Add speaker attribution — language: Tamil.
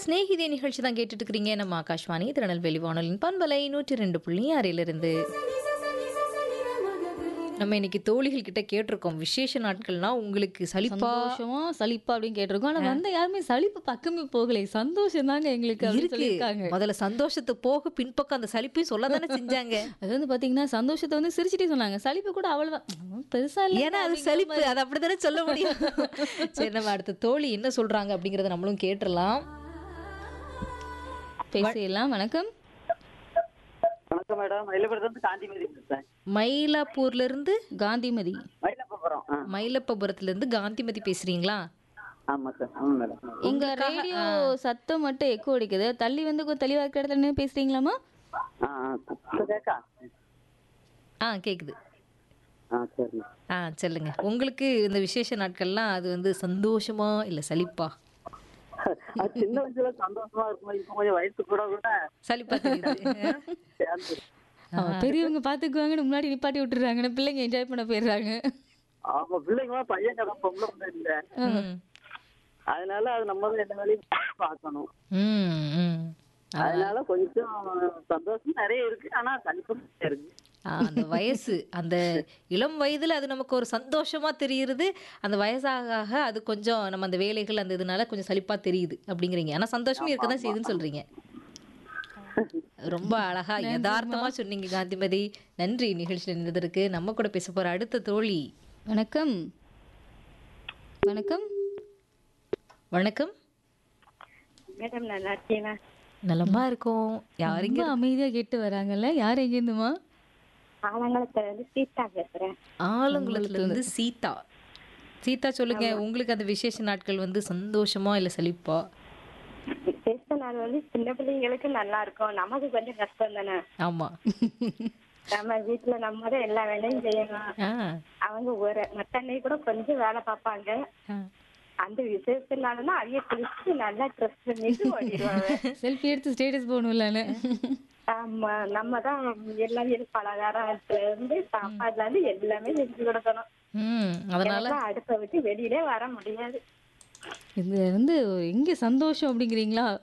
Speaker 1: ஸ்நேகிதே நிகழ்ச்சி தான் கேட்டுட்டு இருக்கிறீங்க நம்ம ஆகாஷ்வாணி திருநெல்வேலி வானொலியின் பண்பலை நூற்றி ரெண்டு புள்ளி ஆறிலிருந்து நம்ம இன்னைக்கு தோழிகள் கிட்ட கேட்டிருக்கோம் விசேஷ நாட்கள்னா உங்களுக்கு சலிப்பா
Speaker 2: சந்தோஷமா சலிப்பா அப்படின்னு கேட்டிருக்கோம் ஆனா வந்த யாருமே சலிப்பு பக்கமே போகலை சந்தோஷம் தாங்க எங்களுக்கு அப்படின்னு
Speaker 1: இருக்கு
Speaker 2: சொல்லியிருக்காங்க
Speaker 1: முதல்ல சந்தோஷத்தை போக பின்பக்கம் அந்த சலிப்பையும் சொல்ல தானே செஞ்சாங்க
Speaker 2: அது வந்து பாத்தீங்கன்னா சந்தோஷத்தை வந்து சிரிச்சிட்டே சொன்னாங்க சலிப்பு கூட அவ்வளவுதான் உம், பெருசா இல்ல
Speaker 1: ஏன்னா அது சலிப்பு அது அப்படித்தானே சொல்ல முடியும் சரி நம்ம அடுத்த தோழி என்ன சொல்றாங்க அப்படிங்கறத நம்மளும் கேட்டுறலாம்
Speaker 2: பேசிடலாம் வணக்கம்
Speaker 3: வணக்கம் மேடம் மயிலபுரத்துலேருந்து காந்திமதி பேசுறேன்
Speaker 1: மயிலாப்பூர்ல இருந்து
Speaker 2: காந்திமதி
Speaker 3: மயிலப்பபுரம் ஆ
Speaker 1: மயிலப்பபுரத்துல இருந்து காந்திமதி பேசுறீங்களா
Speaker 3: ஆமாம் சார் ஆமாம் மேடம்
Speaker 2: உங்க ரேடியோ சத்தம் மட்டும் எக்கோ அடிக்குது தள்ளி வந்து கொஞ்சம் தெளிவா இருக்கிற இடத்துல நின்னு பேசுறீங்களாமா
Speaker 3: ஆ ஆ இப்போ கேட்கா
Speaker 1: ஆ கேக்குது
Speaker 3: ஆ சரி
Speaker 1: ஆ சொல்லுங்க உங்களுக்கு இந்த விசேஷ நாட்கள்லாம் அது வந்து சந்தோஷமா இல்ல சலிப்பா
Speaker 3: அது சின்ன வயசுல சந்தோஷமா இருக்கும் இப்போ கொஞ்சம் வயசு கூட கூட
Speaker 1: சலிப்பா தெரியுது
Speaker 3: சேர்ந்து
Speaker 2: ஆமா, பெரியவங்க பாத்துக்குவாங்கன்னு முன்னாடி நிப்பாட்டி விட்டுறாங்க பிள்ளைங்க என்ஜாய் பண்ண போயிடுறாங்க
Speaker 3: ஆமா பிள்ளைங்க பையன் கதை பொம்பளை பிள்ளை இல்லை
Speaker 1: ம்.
Speaker 3: அதனால அது நம்ம தான் எல்லா வேலையும் பார்க்கணும்
Speaker 1: ம், ம்.
Speaker 3: அதனால கொஞ்சம் சந்தோஷம் நிறைய இருக்கு ஆனா கணிப்பும் இருக்கு
Speaker 1: ஆ, அந்த வயசு அந்த இளம் வயதுல அது நமக்கு ஒரு சந்தோஷமா தெரியுது அந்த வயசாக ஆக அது கொஞ்சம் நம்ம அந்த வேலைகள் அந்த இதனால கொஞ்சம் சலிப்பா தெரியுது அப்படிங்கிறீங்க ஆனா சந்தோஷமே இருக்க தான் செய்யுதுன்னு சொல்றீங்க ரொம்ப அழகா யதார்த்தமா சொன்னீங்க காந்திமதி நன்றி நிகழ்ச்சியில் இருந்ததற்கு நம்ம கூட பேச போற அடுத்த தோழி
Speaker 2: வணக்கம் வணக்கம்
Speaker 1: வணக்கம்
Speaker 4: மேடம் நல்லா இருக்கீங்களா
Speaker 1: நலமா இருக்கோம் யாருங்க
Speaker 2: ரொம்ப அமைதியா கேட்டு வராங்கல்ல யார் எங்க இருந்துமா
Speaker 4: ஆலங்குளத்துல இருந்து சீதா பேசுறேன்
Speaker 1: ஆலங்குளத்துல இருந்து சீதா சீதா சொல்லுங்க உங்களுக்கு அந்த விசேஷ நாட்கள் வந்து சந்தோஷமா இல்ல சலிப்பா
Speaker 4: விசேஷ நாள் வந்து சின்ன பிள்ளைங்களுக்கு நல்லா இருக்கும் நமக்கு கொஞ்சம் கஷ்டம் தானே
Speaker 1: ஆமா
Speaker 4: நம்ம வீட்டுல நம்ம தான் எல்லா வேலையும் செய்யணும்
Speaker 1: ஆ
Speaker 4: அவங்க ஒரு மத்த அன்னைக்கு கூட கொஞ்சம் வேலை பார்ப்பாங்க
Speaker 1: ஆ.
Speaker 4: அந்த விசேஷ நாள்னா அவைய குளிச்சு நல்லா ட்ரெஸ் பண்ணிட்டு ஓடிடுவாங்க
Speaker 2: செல்ஃபி எடுத்து ஸ்டேட்டஸ் போகணும்லன்னு
Speaker 4: ஆமா நம்ம தான் எல்லாம் இது பலகாரத்துல இருந்து சாப்பாடுல இருந்து எல்லாமே செஞ்சு கொடுக்கணும்
Speaker 1: ம் அதனால
Speaker 4: எல்லாம் அடுப்பை விட்டு வெளியிலே வர முடியாது
Speaker 2: இது வந்து எங்க சந்தோஷம் அப்படிங்கிறீங்களா